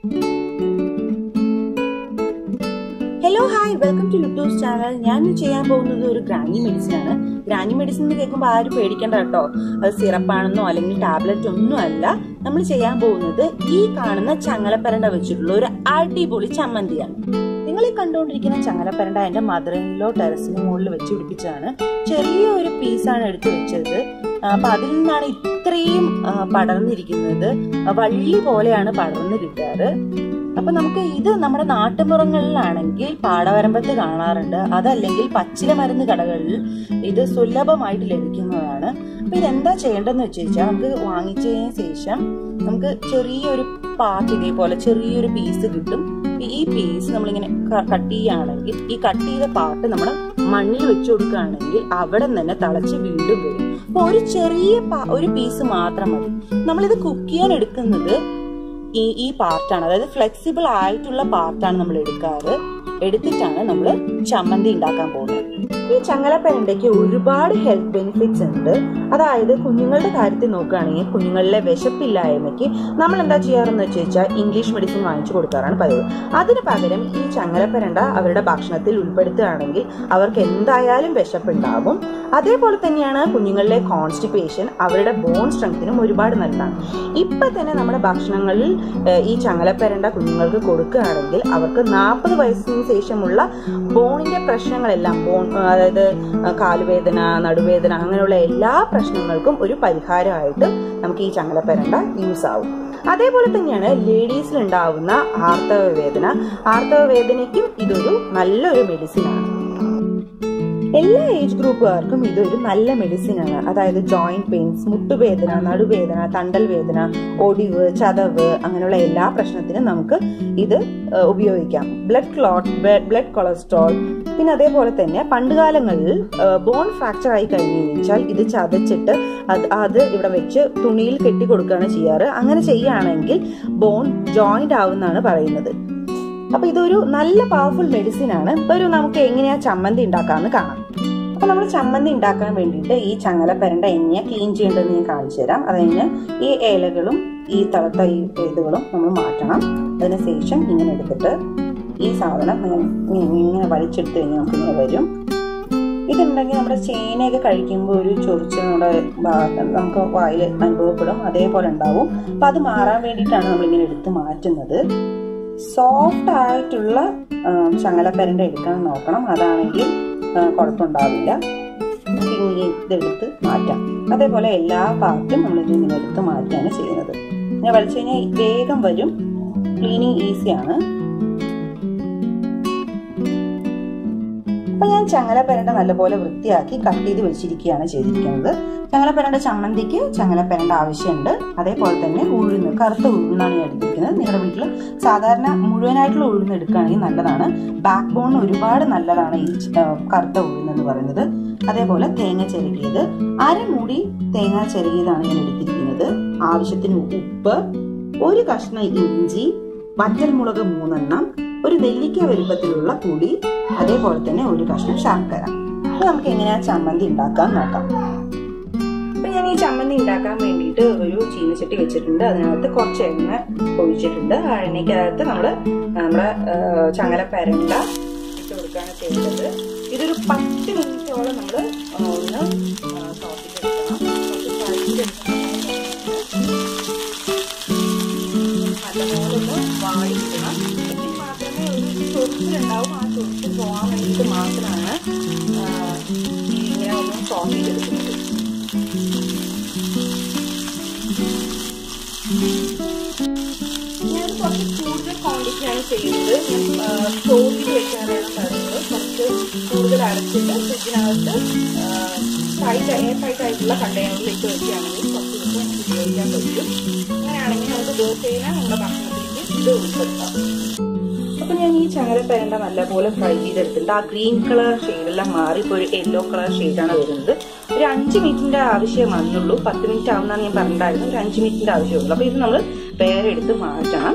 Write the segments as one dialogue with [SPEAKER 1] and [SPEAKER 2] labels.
[SPEAKER 1] hello hi welcome to Luttu's channel ഞാൻ ഇന്ന് ചെയ്യാൻ പോകുന്നത് ഒരു ഗ്രാനി മെഡിസിൻ ആണ് ഗ്രാനി മെഡിസിൻ എന്ന് കേൾക്കുമ്പോൾ ആരും പേടിക്കണ്ട കേട്ടോ അത് സിറപ്പാണെന്നോ അല്ലെങ്കിൽ ടാബ്ലറ്റ് ഒന്നും അല്ല നമ്മൾ ചെയ്യാൻ പോകുന്നത് ഈ കാണുന്ന ചങ്ങലപ്പരണ്ട വെച്ചിട്ടുള്ള ഒരു അടിപൊളി ചമ്മന്തിയാണ് നിങ്ങൾ ഈ കണ്ടുകൊണ്ടിരിക്കുന്ന ചങ്ങലപ്പരണ്ട എന്റെ മദർ ഇൻലോ ടെറസിന് മുകളിൽ വെച്ച് പിടിപ്പിച്ചതാണ് ചെറിയൊരു പീസാണ് എടുത്തു വെച്ചത് അപ്പൊ അതിൽ നിന്നാണ് ഇത്രയും ആ, പടർന്നിരിക്കുന്നത് വള്ളി പോലെയാണ് പടർന്നു കിട്ടാറ് അപ്പൊ നമുക്ക് ഇത് നമ്മുടെ നാട്ടുപുറങ്ങളിലാണെങ്കിൽ പാടവരമ്പത്ത് കാണാറുണ്ട് അതല്ലെങ്കിൽ പച്ചില മരുന്ന് കടകളിൽ ഇത് സുലഭമായിട്ട് ലഭിക്കുന്നതാണ് അപ്പൊ ഇതെന്താ ചെയ്യേണ്ടതെന്ന് വെച്ച് കഴിഞ്ഞാൽ നമുക്ക് വാങ്ങിച്ചതിന് ശേഷം നമുക്ക് ചെറിയൊരു പാർട്ട് ഇതേപോലെ ചെറിയൊരു പീസ് കിട്ടും ഈ പീസ് നമ്മളിങ്ങനെ കട്ട് ചെയ്യുകയാണെങ്കിൽ ഈ കട്ട് ചെയ്ത പാർട്ട് നമ്മൾ മണ്ണിൽ വെച്ചു കൊടുക്കുകയാണെങ്കിൽ അവിടെ തന്നെ തിളച്ച് വീണ്ടും വരും അപ്പൊ ഒരു ചെറിയ പാ- ഒരു പീസ് മാത്രം മതി നമ്മളിത് കുക്ക് ചെയ്യാൻ എടുക്കുന്നത് ഈ ഈ പാർട്ടാണ് അതായത് ഫ്ലെക്സിബിൾ ആയിട്ടുള്ള പാർട്ടാണ് നമ്മൾ എടുക്കാറ് എടുത്തിട്ടാണ് നമ്മൾ ചമ്മന്തി ഉണ്ടാക്കാൻ പോകുന്നത് ഈ ചങ്ങലപ്പരണ്ടയ്ക്ക് ഒരുപാട് ഹെൽത്ത് ബെനിഫിറ്റ്സ് ഉണ്ട് അതായത് കുഞ്ഞുങ്ങളുടെ കാര്യത്തിൽ നോക്കുകയാണെങ്കിൽ കുഞ്ഞുങ്ങളിലെ വിശപ്പില്ലായ്മയ്ക്ക് നമ്മൾ എന്താ ചെയ്യാറെന്ന് വെച്ച് കഴിഞ്ഞാൽ ഇംഗ്ലീഷ് മെഡിസിൻ വാങ്ങിച്ചു കൊടുക്കാറാണ് പതിവ് അതിന് പകരം ഈ ചങ്ങലപ്പരണ്ട അവരുടെ ഭക്ഷണത്തിൽ ഉൾപ്പെടുത്തുകയാണെങ്കിൽ അവർക്ക് എന്തായാലും വിശപ്പുണ്ടാകും അതേപോലെ തന്നെയാണ് കുഞ്ഞുങ്ങളിലെ കോൺസ്റ്റിപ്പേഷൻ അവരുടെ ബോൺ സ്ട്രെങ്ത്തിനും ഒരുപാട് നല്ലതാണ് ഇപ്പൊ തന്നെ നമ്മുടെ ഭക്ഷണങ്ങളിൽ ഏഹ്, ഈ ചങ്ങലപ്പരണ്ട കുഞ്ഞുങ്ങൾക്ക് കൊടുക്കുകയാണെങ്കിൽ അവർക്ക് നാൽപ്പത് വയസ്സിന് ശേഷമുള്ള ബോണിന്റെ പ്രശ്നങ്ങളെല്ലാം ബോൺ അതായത് കാലുവേദന നടുവേദന അങ്ങനെയുള്ള എല്ലാ പ്രശ്നങ്ങൾക്കും ഒരു പരിഹാരമായിട്ട് നമുക്ക് ഈ ചങ്ങലപ്പരണ്ട യൂസ് ആവും അതേപോലെ തന്നെയാണ് ലേഡീസിൽ ഉണ്ടാവുന്ന ആർത്തവ വേദന ആർത്തവ വേദനയ്ക്കും ഇതൊരു നല്ലൊരു മെഡിസിനാണ് എല്ലാ ഏജ് ഗ്രൂപ്പുകാർക്കും ഇതൊരു നല്ല മെഡിസിൻ ആണ് അതായത് ജോയിന്റ് പെയിൻസ് മുട്ടുവേദന നടുവേദന തണ്ടൽ വേദന ഒടിവ് ചതവ് അങ്ങനെയുള്ള എല്ലാ പ്രശ്നത്തിനും നമുക്ക് ഇത് ഏഹ്, ഉപയോഗിക്കാം ബ്ലഡ് ക്ലോട്ട് ബ്ലഡ് കൊളസ്ട്രോൾ പിന്നെ അതേപോലെ തന്നെ പണ്ടുകാലങ്ങളിൽ ബോൺ ഫ്രാക്ചർ ആയി കഴിഞ്ഞു കഴിഞ്ഞാൽ ഇത് ചതച്ചിട്ട് അത് അത് ഇവിടെ വെച്ച് തുണിയിൽ കെട്ടി കൊടുക്കുകയാണ് ചെയ്യാറ് അങ്ങനെ ചെയ്യുകയാണെങ്കിൽ ബോൺ ജോയിന്റ് ആവുമെന്നാണ് പറയുന്നത് അപ്പൊ ഇതൊരു നല്ല പവർഫുൾ മെഡിസിൻ ആണ് ഇപ്പൊ ഒരു നമുക്ക് എങ്ങനെയാ ചമ്മന്തി ഉണ്ടാക്കാന്ന് കാണാം അപ്പൊ നമ്മൾ ചമ്മന്തി ഉണ്ടാക്കാൻ വേണ്ടിയിട്ട് ഈ ചങ്ങലപ്പരണ്ട എങ്ങനെയാ ക്ലീൻ ചെയ്യേണ്ടതെന്ന് ഞാൻ കാണിച്ചു തരാം അതിന് ഈ ഇലകളും ഈ തളത്ത ഈ ഇതുകളും നമ്മൾ മാറ്റണം അതിനുശേഷം ഇങ്ങനെ എടുത്തിട്ട് ഈ സാധനം ഇങ്ങനെ ഇങ്ങനെ ഇങ്ങനെ വലിച്ചെടുത്ത് കഴിഞ്ഞാൽ നമുക്ക് ഇങ്ങനെ വരും ഇതുണ്ടെങ്കിൽ നമ്മുടെ ചേനയൊക്കെ കഴിക്കുമ്പോൾ ഒരു ചൊറിച്ച് നമ്മുടെ ഭാഗത്ത് നമുക്ക് വായിൽ അനുഭവപ്പെടും അതേപോലെ ഉണ്ടാവും അപ്പൊ അത് മാറാൻ വേണ്ടിയിട്ടാണ് നമ്മളിങ്ങനെ എടുത്ത് മാറ്റുന്നത് സോഫ്റ്റ് ആയിട്ടുള്ള ആ, ചങ്ങലപ്പരണ്ട എടുക്കാൻ നോക്കണം അതാണെങ്കിൽ ആ, കുഴപ്പമുണ്ടാവില്ല നമുക്ക് ഇങ്ങനെ ഇതെടുത്ത് മാറ്റാം അതേപോലെ എല്ലാ പാർട്ടും നമ്മൾ ഇങ്ങനെ എടുത്ത് മാറ്റുകയാണ് ചെയ്യുന്നത് ഇങ്ങനെ വലിച്ചു കഴിഞ്ഞാൽ വേഗം വരും ക്ലീനിങ് ഈസിയാണ് അപ്പൊ ഞാൻ ചങ്ങലപ്പരണ്ട നല്ലപോലെ വൃത്തിയാക്കി കട്ട് ചെയ്ത് വെച്ചിരിക്കുകയാണ് ചെയ്തിരിക്കുന്നത് ചങ്ങലപ്പരണ്ട ചമ്മന്തിക്ക് ചങ്ങലപ്പരണ്ട ആവശ്യമുണ്ട് അതേപോലെ തന്നെ ഉഴുന്ന് കറുത്ത ഉഴുന്നാണ് ഞാൻ എടുത്തിരിക്കുന്നത് നിങ്ങളുടെ വീട്ടിൽ സാധാരണ മുഴുവനായിട്ടുള്ള ഉഴുന്ന് എടുക്കുകയാണെങ്കിൽ നല്ലതാണ് ബാക്ക് ബോൺ ഒരുപാട് നല്ലതാണ് ഈ ച- ആ, കറുത്ത ഉഴുന്ന് എന്ന് പറയുന്നത് അതേപോലെ തേങ്ങ ചിരകിയത് അരമുടി തേങ്ങ ചിരകിയതാണ് ഞാൻ എടുത്തിരിക്കുന്നത് ആവശ്യത്തിന് ഉപ്പ് ഒരു കഷ്ണം ഇഞ്ചി വറ്റൽമുളക് മൂന്നെണ്ണം ഒരു നെല്ലിക്ക വലുപ്പത്തിലുള്ള പുളി അതേപോലെ തന്നെ ഒരു കഷ്ണം ശർക്കര അപ്പൊ നമുക്ക് എങ്ങനെയാ ചമ്മന്തി ഉണ്ടാക്കാൻ നോക്കാം അപ്പൊ ഞാൻ ഈ ചമ്മന്തി ഉണ്ടാക്കാൻ വേണ്ടിയിട്ട് ഒരു ചീനച്ചട്ടി വെച്ചിട്ടുണ്ട് അതിനകത്ത് കുറച്ച് എണ്ണ ഒഴിച്ചിട്ടുണ്ട് ആ എണ്ണയ്ക്കകത്ത് നമ്മള് നമ്മുടെ ആ, ചങ്ങല പരണ്ട ഇട്ട് കൊടുക്കുകയാണ് ചെയ്യുന്നത് ഇതൊരു പത്ത് മിനിറ്റോളം നമ്മൾ ഒന്ന് സോസിലെടുക്കണം കുറച്ച് സൈഡിലെടുക്കണം നല്ലപോലെ ഒന്ന് വാടി കിട്ടണം എങ്കിൽ മാത്രമേ ഒരു ചൊറിച്ചിലുണ്ടാവും ആ ചൊറിച്ചിൽ പോകാൻ വേണ്ടിയിട്ട് മാത്രമാണ് ആ, ഈ ഇങ്ങനെ ഒന്ന് സോസ് ചെയ്തെടുക്കുന്നത് ഞാൻ കുറച്ച് കൂടുതൽ ക്വാണ്ടിറ്റിയാണ് ചെയ്യുന്നത് ഞാൻ സ്റ്റോർ ചെയ്ത് വെക്കാനാണ് പറയുന്നത് കുറച്ച് കൂടുതൽ അടച്ചിട്ട് ഫ്രിഡ്ജിനകത്ത് ടൈറ്റ് എയർ ടൈറ്റ് ആയിട്ടുള്ള കണ്ടെയ്നറിൽ ഇട്ട് വെക്കുകയാണെങ്കിൽ കുറച്ച് ദിവസം നമുക്ക് ഉപയോഗിക്കാൻ പറ്റും അങ്ങനെയാണെങ്കിൽ നമുക്ക് ദിവസേന നമ്മുടെ ഭക്ഷണത്തിലേക്ക് ഇത് ഉൾപ്പെടുത്താം അപ്പൊ ഞാൻ ഈ ചങ്ങലപ്പരണ്ട നല്ലപോലെ ഫ്രൈ ചെയ്തെടുത്തിട്ടുണ്ട് ആ ഗ്രീൻ കളർ ഷെയ്ഡെല്ലാം മാറി ഇപ്പോൾ ഒരു യെല്ലോ കളർ ഷെയ്ഡാണ് വരുന്നത് ഒരു അഞ്ച് മിനിറ്റിന്റെ ആവശ്യം വന്നുള്ളൂ പത്ത് മിനിറ്റ് ആവുന്നതാണ് ഞാൻ പറഞ്ഞിട്ടുണ്ടായിരുന്നു ഒരു അഞ്ച് മിനിറ്റിന്റെ ആവശ്യമുള്ളൂ അപ്പൊ ഇത് നമ്മൾ വേറെ എടുത്ത് മാറ്റണം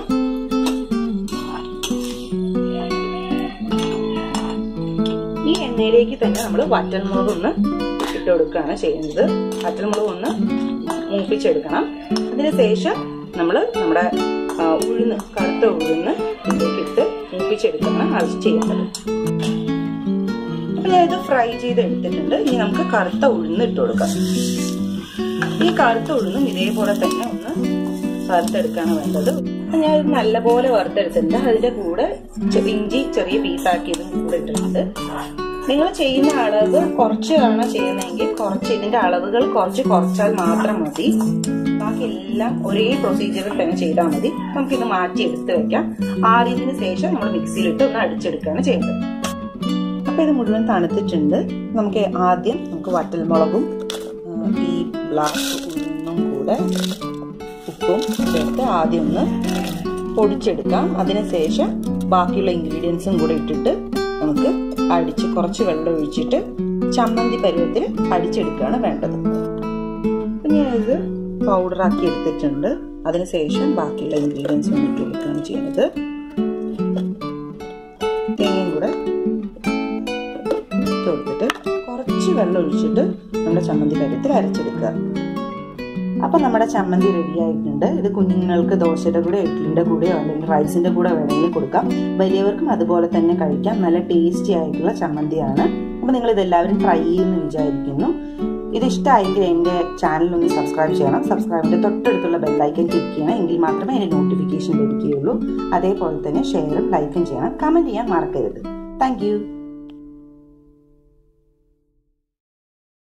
[SPEAKER 1] ഈ എണ്ണയിലേക്ക് തന്നെ നമ്മൾ വറ്റൽമുളക് ഒന്ന് ഇട്ട് കൊടുക്കുകയാണ് ചെയ്യുന്നത് വറ്റൽമുളക് ഒന്ന് മൂപ്പിച്ചെടുക്കണം അതിനുശേഷം നമ്മൾ നമ്മുടെ ആ, ഉഴുന്ന് കറുത്ത ഉഴുന്ന് ഇതിലേക്ക് ഇട്ട് മൂപ്പിച്ചെടുക്കണം അത് ചെയ്യേണ്ടത് അപ്പൊ ഞാൻ ഇത് ഫ്രൈ ചെയ്ത് എടുത്തിട്ടുണ്ട് ഇനി നമുക്ക് കറുത്ത ഉഴുന്ന് ഇട്ട് കൊടുക്കാം ഈ കറുത്ത ഉഴുന്നും ഇതേപോലെ തന്നെ ഒന്ന് വറുത്തെടുക്കാണ് വേണ്ടത് അപ്പൊ ഞാൻ ഇത് നല്ലപോലെ വറുത്തെടുത്തിട്ടുണ്ട് അതിന്റെ കൂടെ ചെ- ഇഞ്ചി ചെറിയ പീസാക്കിയതും കൂടെ ഇട്ടിട്ടുണ്ട് നിങ്ങൾ ചെയ്യുന്ന അളവ് കുറച്ചാണ് ചെയ്യുന്നതെങ്കിൽ കുറച്ച് ഇതിന്റെ അളവുകൾ കുറച്ച് കുറച്ചാൽ മാത്രം മതി ബാക്കി എല്ലാം ഒരേ പ്രൊസീജിയറിൽ തന്നെ ചെയ്താൽ മതി നമുക്കിത് മാറ്റി എടുത്ത് വെക്കാം ആറിയതിനു ശേഷം നമ്മൾ മിക്സിയിലിട്ട് ഒന്ന് അടിച്ചെടുക്കുകയാണ് ചെയ്യേണ്ടത് അപ്പൊ ഇത് മുഴുവൻ തണുത്തിട്ടുണ്ട് നമുക്ക് ആദ്യം നമുക്ക് വറ്റൽമുളകും ആ, ഈ ബ്ലാക്ക് ഉഴുന്നും കൂടെ ഉപ്പും ചേർത്ത് ആദ്യം ഒന്ന് പൊടിച്ചെടുക്കാം അതിനുശേഷം ബാക്കിയുള്ള ഇൻഗ്രീഡിയൻസും കൂടെ ഇട്ടിട്ട് നമുക്ക് അടിച്ച് കുറച്ച് വെള്ളം ഒഴിച്ചിട്ട് ചമ്മന്തി പരുവത്തിൽ അടിച്ചെടുക്കുകയാണ് വേണ്ടത് അപ്പൊ ഞാനിത് പൗഡറാക്കി എടുത്തിട്ടുണ്ട് അതിനുശേഷം ബാക്കിയുള്ള ഇൻഗ്രീഡിയൻസ് ഇട്ട് കൊടുക്കുകയാണ് ചെയ്യുന്നത് തേങ്ങയും കൂടെ ഇട്ട് കൊടുത്തിട്ട് കുറച്ച് വെള്ളം ഒഴിച്ചിട്ട് നമ്മുടെ ചമ്മന്തി പരുവത്തിൽ അരച്ചെടുക്കുക അപ്പൊ നമ്മുടെ ചമ്മന്തി റെഡി ആയിട്ടുണ്ട് ഇത് കുഞ്ഞുങ്ങൾക്ക് ദോശയുടെ കൂടെ ഇഡ്ഡലിയുടെ കൂടെയോ അല്ലെങ്കിൽ റൈസിന്റെ കൂടെ വേണമെങ്കിലും കൊടുക്കാം വലിയവർക്കും അതുപോലെ തന്നെ കഴിക്കാം നല്ല ടേസ്റ്റി ആയിട്ടുള്ള ചമ്മന്തിയാണ് അപ്പൊ നിങ്ങൾ ഇതെല്ലാവരും ട്രൈ ചെയ്യുമെന്ന് വിചാരിക്കുന്നു ഇത് ഇഷ്ടമായെങ്കിൽ എൻ്റെ ചാനൽ ഒന്ന് സബ്സ്ക്രൈബ് ചെയ്യണം സബ്സ്ക്രൈബിന്റെ തൊട്ടടുത്തുള്ള ബെല്ലൈക്കൻ ക്ലിക്ക് ചെയ്യണം എങ്കിൽ മാത്രമേ അതിന്റെ നോട്ടിഫിക്കേഷൻ ലഭിക്കുകയുള്ളൂ അതേപോലെ തന്നെ ഷെയറും ലൈക്കും ചെയ്യണം കമന്റ് ചെയ്യാൻ മറക്കരുത് താങ്ക്